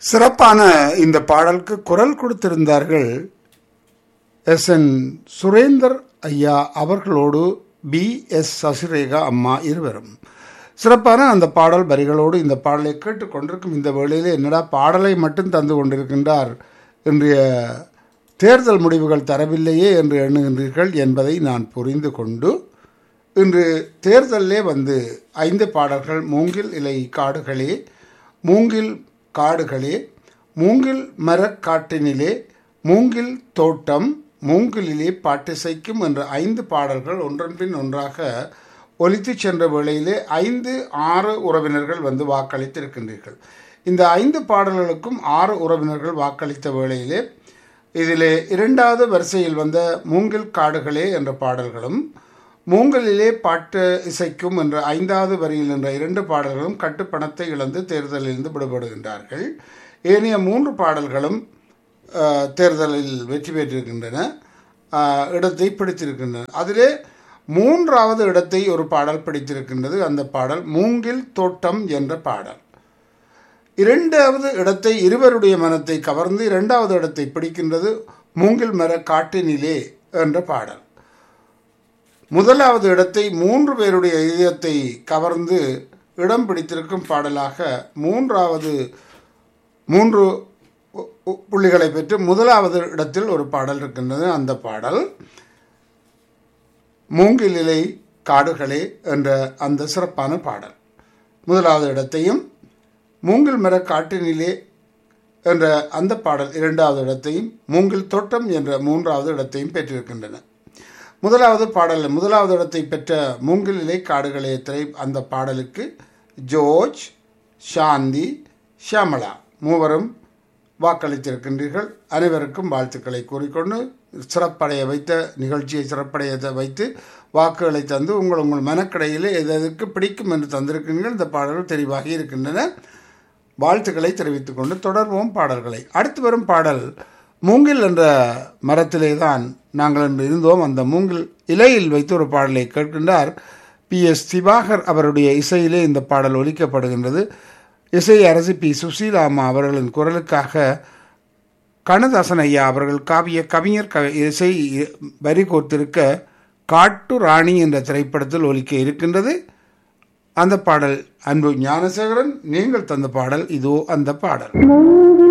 சிறப்பான இந்த பாடலுக்கு குரல் கொடுத்திருந்தார்கள் எஸ் என் சுரேந்தர் ஐயா அவர்களோடு பி எஸ் சசிரேகா அம்மா இருவரும் சிறப்பான அந்த பாடல் வரிகளோடு இந்த பாடலை கேட்டுக்கொண்டிருக்கும் இந்த வேளையிலே என்னடா பாடலை மட்டும் தந்து கொண்டிருக்கின்றார் இன்றைய தேர்தல் முடிவுகள் தரவில்லையே என்று எண்ணுகின்றீர்கள் என்பதை நான் புரிந்து கொண்டு இன்று தேர்தலிலே வந்து ஐந்து பாடல்கள் மூங்கில் இலை காடுகளே மூங்கில் காடுகளே மூங்கில் மரக்காட்டினிலே மூங்கில் தோட்டம் மூங்கிலிலே பாட்டிசைக்கும் என்ற ஐந்து பாடல்கள் ஒன்றன் பின் ஒன்றாக ஒலித்து சென்ற வேளையிலே ஐந்து ஆறு உறவினர்கள் வந்து வாக்களித்திருக்கின்றீர்கள் இந்த ஐந்து பாடல்களுக்கும் ஆறு உறவினர்கள் வாக்களித்த வேளையிலே இதிலே இரண்டாவது வரிசையில் வந்த மூங்கில் காடுகளே என்ற பாடல்களும் மூங்கலிலே பாட்டு இசைக்கும் என்ற ஐந்தாவது வரியில் என்ற இரண்டு பாடல்களும் கட்டுப்பணத்தை இழந்து தேர்தலிலிருந்து விடுபடுகின்றார்கள் ஏனைய மூன்று பாடல்களும் தேர்தலில் வெற்றி பெற்றிருக்கின்றன இடத்தை பிடித்திருக்கின்றன அதிலே மூன்றாவது இடத்தை ஒரு பாடல் பிடித்திருக்கின்றது அந்த பாடல் மூங்கில் தோட்டம் என்ற பாடல் இரண்டாவது இடத்தை இருவருடைய மனத்தை கவர்ந்து இரண்டாவது இடத்தை பிடிக்கின்றது மூங்கில் மர காட்டினிலே என்ற பாடல் முதலாவது இடத்தை மூன்று பேருடைய இதயத்தை கவர்ந்து இடம் பிடித்திருக்கும் பாடலாக மூன்றாவது மூன்று புள்ளிகளை பெற்று முதலாவது இடத்தில் ஒரு பாடல் இருக்கின்றது அந்த பாடல் மூங்கிலிலை காடுகளே என்ற அந்த சிறப்பான பாடல் முதலாவது இடத்தையும் மூங்கில் மர காட்டினிலே என்ற அந்த பாடல் இரண்டாவது இடத்தையும் மூங்கில் தோட்டம் என்ற மூன்றாவது இடத்தையும் பெற்றிருக்கின்றன முதலாவது பாடல் முதலாவது இடத்தை பெற்ற மூங்கிலிலை காடுகளே திரை அந்த பாடலுக்கு ஜோர்ஜ் சாந்தி ஷியாமலா மூவரும் வாக்களித்திருக்கின்றீர்கள் அனைவருக்கும் வாழ்த்துக்களை கூறிக்கொண்டு சிறப்படைய வைத்த நிகழ்ச்சியை சிறப்படைய வைத்து வாக்குகளை தந்து உங்கள் உங்கள் மனக்கடையில் எது எதுக்கு பிடிக்கும் என்று தந்திருக்கிறீர்கள் இந்த பாடல்கள் தெளிவாகி இருக்கின்றன வாழ்த்துக்களை தெரிவித்துக் கொண்டு தொடர்வோம் பாடல்களை அடுத்து வரும் பாடல் மூங்கில் என்ற மரத்திலே தான் நாங்கள் என்று இருந்தோம் அந்த மூங்கில் இலையில் வைத்து ஒரு பாடலை கேட்கின்றார் பி எஸ் திவாகர் அவருடைய இசையிலே இந்த பாடல் ஒலிக்கப்படுகின்றது இசை அரசு பி சுசீலாமா அவர்களின் குரலுக்காக கண்ணதாசன் ஐயா அவர்கள் காவிய கவிஞர் கவி இசை வரி கோர்த்திருக்க காட்டு ராணி என்ற திரைப்படத்தில் ஒலிக்க இருக்கின்றது அந்த பாடல் அன்பு ஞானசேகரன் நீங்கள் தந்த பாடல் இதோ அந்த பாடல்